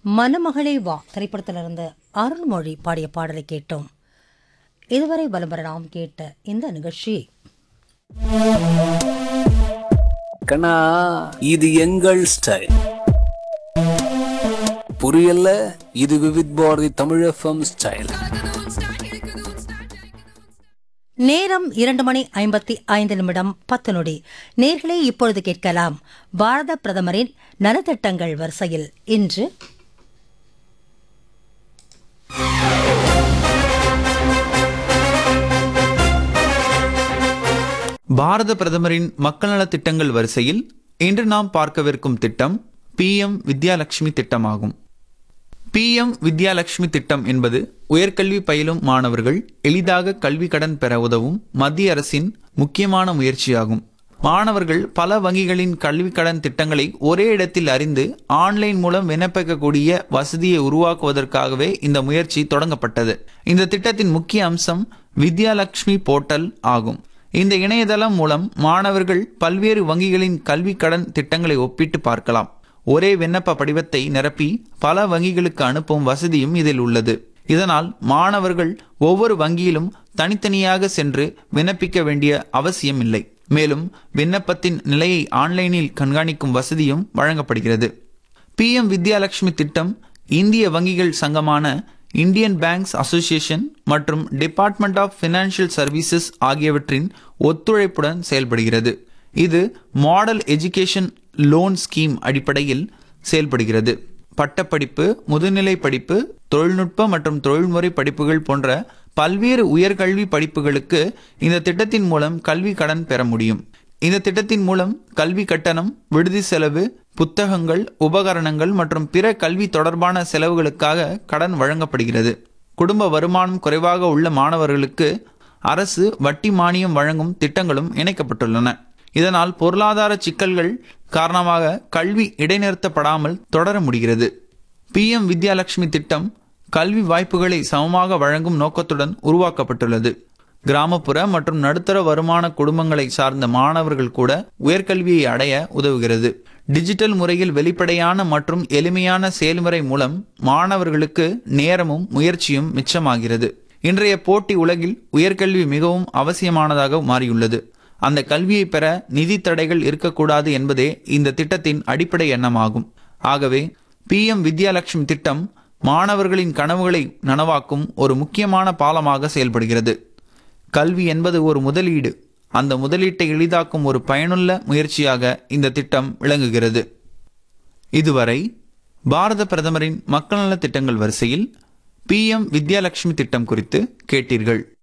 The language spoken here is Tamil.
மணமகளே வா திரைப்படத்திலிருந்து அருள்மொழி பாடிய பாடலை கேட்டோம் இதுவரை வலம் நாம் கேட்ட இந்த நிகழ்ச்சி கண்ணா இது எங்கள் ஸ்டைல் புரியல இது விவித் பாரதி தமிழ் எஃப்எம் ஸ்டைல் நேரம் இரண்டு மணி ஐம்பத்தி ஐந்து நிமிடம் பத்து நொடி நேர்களே இப்பொழுது கேட்கலாம் பாரத பிரதமரின் நலத்திட்டங்கள் வரிசையில் இன்று பாரத பிரதமரின் மக்கள் நலத் திட்டங்கள் வரிசையில் இன்று நாம் பார்க்கவிருக்கும் திட்டம் பிஎம் வித்யாலட்சுமி திட்டமாகும் பிஎம் வித்யாலட்சுமி திட்டம் என்பது உயர்கல்வி பயிலும் மாணவர்கள் எளிதாக கல்வி கடன் பெற உதவும் மத்திய அரசின் முக்கியமான முயற்சியாகும் மாணவர்கள் பல வங்கிகளின் கல்வி கடன் திட்டங்களை ஒரே இடத்தில் அறிந்து ஆன்லைன் மூலம் விண்ணப்பிக்கக்கூடிய வசதியை உருவாக்குவதற்காகவே இந்த முயற்சி தொடங்கப்பட்டது இந்த திட்டத்தின் முக்கிய அம்சம் வித்யாலட்சுமி போர்ட்டல் ஆகும் இந்த இணையதளம் மூலம் மாணவர்கள் பல்வேறு வங்கிகளின் கல்வி கடன் திட்டங்களை ஒப்பிட்டு பார்க்கலாம் ஒரே விண்ணப்ப படிவத்தை நிரப்பி பல வங்கிகளுக்கு அனுப்பும் வசதியும் இதில் உள்ளது இதனால் மாணவர்கள் ஒவ்வொரு வங்கியிலும் தனித்தனியாக சென்று விண்ணப்பிக்க வேண்டிய அவசியம் இல்லை மேலும் விண்ணப்பத்தின் நிலையை ஆன்லைனில் கண்காணிக்கும் வசதியும் வழங்கப்படுகிறது பிஎம் வித்யாலட்சுமி திட்டம் இந்திய வங்கிகள் சங்கமான இந்தியன் பேங்க்ஸ் அசோசியேஷன் மற்றும் டிபார்ட்மெண்ட் ஆஃப் ஃபினான்ஷியல் சர்வீசஸ் ஆகியவற்றின் ஒத்துழைப்புடன் செயல்படுகிறது இது மாடல் எஜுகேஷன் லோன் ஸ்கீம் அடிப்படையில் செயல்படுகிறது பட்டப்படிப்பு முதுநிலை படிப்பு தொழில்நுட்ப மற்றும் தொழில்முறை படிப்புகள் போன்ற பல்வேறு உயர்கல்வி படிப்புகளுக்கு இந்த திட்டத்தின் மூலம் கல்வி கடன் பெற முடியும் இந்த திட்டத்தின் மூலம் கல்வி கட்டணம் விடுதி செலவு புத்தகங்கள் உபகரணங்கள் மற்றும் பிற கல்வி தொடர்பான செலவுகளுக்காக கடன் வழங்கப்படுகிறது குடும்ப வருமானம் குறைவாக உள்ள மாணவர்களுக்கு அரசு வட்டி மானியம் வழங்கும் திட்டங்களும் இணைக்கப்பட்டுள்ளன இதனால் பொருளாதார சிக்கல்கள் காரணமாக கல்வி இடைநிறுத்தப்படாமல் தொடர முடிகிறது பிஎம் வித்யாலட்சுமி திட்டம் கல்வி வாய்ப்புகளை சமமாக வழங்கும் நோக்கத்துடன் உருவாக்கப்பட்டுள்ளது கிராமப்புற மற்றும் நடுத்தர வருமான குடும்பங்களை சார்ந்த மாணவர்கள் கூட உயர்கல்வியை அடைய உதவுகிறது டிஜிட்டல் முறையில் வெளிப்படையான மற்றும் எளிமையான செயல்முறை மூலம் மாணவர்களுக்கு நேரமும் முயற்சியும் மிச்சமாகிறது இன்றைய போட்டி உலகில் உயர்கல்வி மிகவும் அவசியமானதாக மாறியுள்ளது அந்த கல்வியை பெற நிதி தடைகள் இருக்கக்கூடாது என்பதே இந்த திட்டத்தின் அடிப்படை எண்ணமாகும் ஆகவே பிஎம் வித்யாலட்சுமி திட்டம் மாணவர்களின் கனவுகளை நனவாக்கும் ஒரு முக்கியமான பாலமாக செயல்படுகிறது கல்வி என்பது ஒரு முதலீடு அந்த முதலீட்டை எளிதாக்கும் ஒரு பயனுள்ள முயற்சியாக இந்த திட்டம் விளங்குகிறது இதுவரை பாரத பிரதமரின் மக்கள் நலத் திட்டங்கள் வரிசையில் பிஎம் வித்யாலட்சுமி திட்டம் குறித்து கேட்டீர்கள்